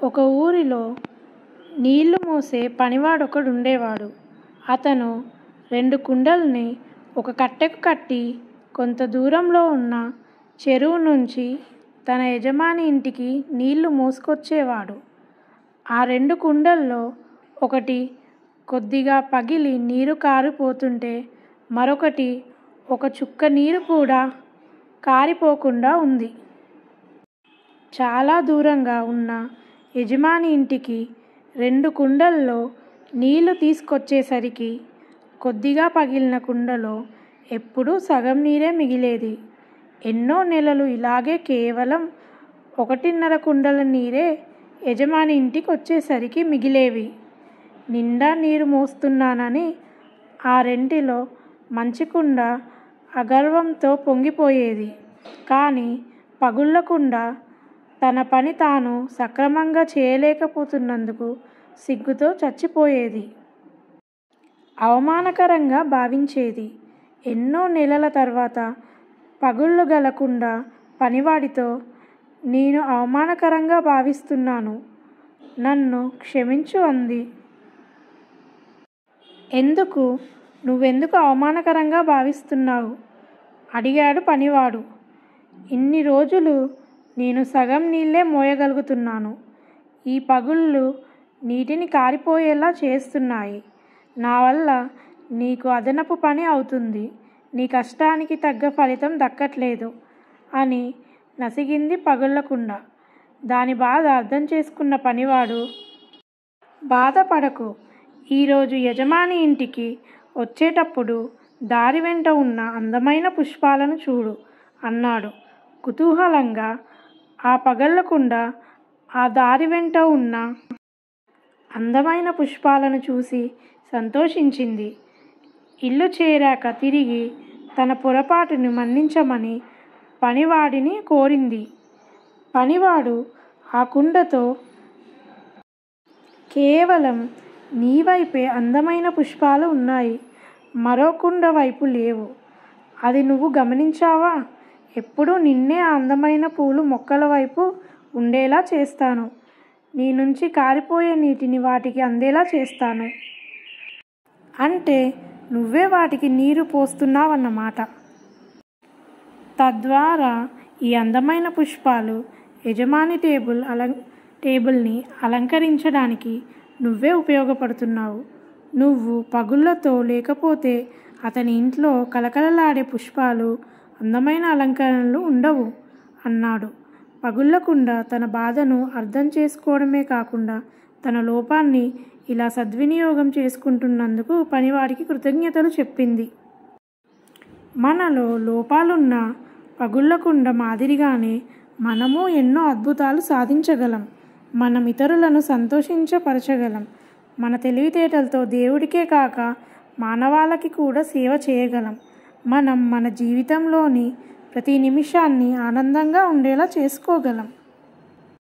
ఒక ఊరిలో నీళ్లు మోసే పనివాడొకడుండేవాడు. అతను రెండు కుండల్ని ఒక కట్టెకు కట్టి కొంత దూరంలో ఉన్న చెరువు నుంచి తన యజమాని ఇంటికి నీళ్లు మోసుకొచ్చేవాడు. ఆ రెండు కుండల్లో ఒకటి కొద్దిగా పగిలి నీరు కారిపోతుంటే మరొకటి ఒక చుక్క నీరు కూడా కారిపోకుండా ఉంది. చాలా దూరంగా ఉన్న యజమాని ఇంటికి రెండు కుండల్లో నీళ్లు తీసుకొచ్చేసరికి కొద్దిగా పగిలిన కుండలో ఎప్పుడూ సగం నీరే మిగిలేది. ఎన్నో నెలలు ఇలాగే కేవలం ఒకటిన్నర కుండల నీరే యజమాని ఇంటికొచ్చేసరికి మిగిలేవి. నిండా నీరు మోస్తున్నానని ఆ రెంటిలో మంచి కుండ అగర్వంతో పొంగిపోయేది. కానీ పగుళ్ల కుండ తన పని తాను సక్రమంగా చేయలేకపోతున్నందుకు సిగ్గుతో చచ్చిపోయేది. అవమానకరంగా భావించేది. ఎన్నో నెలల తర్వాత పగుళ్లు గల కుండ పనివాడితో నేను అవమానకరంగా భావిస్తున్నాను. నన్ను క్షమించు అంది. ఎందుకు? నువ్వెందుకు అవమానకరంగా భావిస్తున్నావు? అడిగాడు పనివాడు. ఇన్ని రోజులు నేను సగం నీళ్ళే మోయగలుగుతున్నాను. ఈ పగుళ్లు నీటిని కారిపోయేలా చేస్తున్నాయి. నావల్ల నీకు అదనపు పని అవుతుంది. నీ కష్టానికి తగ్గ ఫలితం దక్కట్లేదు అని నసిగింది పగుళ్ల కుండ. దాని బాధ అర్థం చేసుకున్న పనివాడు బాధపడకు. ఈరోజు యజమాని ఇంటికి వచ్చేటప్పుడు దారి వెంట ఉన్న అందమైన పుష్పాలను చూడు అన్నాడు కుతూహలంగా. ఆ పగుళ్ల కుండ ఆ దారి వెంట ఉన్న అందమైన పుష్పాలను చూసి సంతోషించింది. ఇల్లు చేరాక తిరిగి తన పొరపాటుని మన్నించమని పనివాడిని కోరింది. పనివాడు ఆ కుండతో కేవలం నీ వైపే అందమైన పుష్పాలు ఉన్నాయి. మరో కుండ వైపు లేవు. అది నువ్వు గమనించావా? ఎప్పుడూ నిన్నే ఆ అందమైన పూల మొక్కల వైపు ఉండేలా చేస్తాను. నీ నుంచి కారిపోయే నీటిని వాటికి అందేలా చేస్తాను. అంటే నువ్వే వాటికి నీరు పోస్తున్నావన్నమాట. తద్వారా ఈ అందమైన పుష్పాలు యజమాని టేబుల్ ని అలంకరించడానికి నువ్వే ఉపయోగపడుతున్నావు. నువ్వు పగుళ్లతో లేకపోతే అతని ఇంట్లో కళకళలాడే పుష్పాలు, అందమైన అలంకరణలు ఉండవు అన్నాడు. పగుళ్ల కుండ తన బాధను అర్థం చేసుకోవడమే కాకుండా తన లోపాన్ని ఇలా సద్వినియోగం చేసుకుంటున్నందుకు పనివాడికి కృతజ్ఞతలు చెప్పింది. మనలో లోపాలున్న పగుళ్ల కుండ మాదిరిగానే మనమూ ఎన్నో అద్భుతాలు సాధించగలం. మనం ఇతరులను సంతోషింపజేయగలం. మన తెలివితేటలతో దేవుడికే కాక మానవాళికి కూడా సేవ చేయగలం. మనం మన జీవితంలోని ప్రతి నిమిషాన్ని ఆనందంగా ఉండేలా చేసుకోగలం.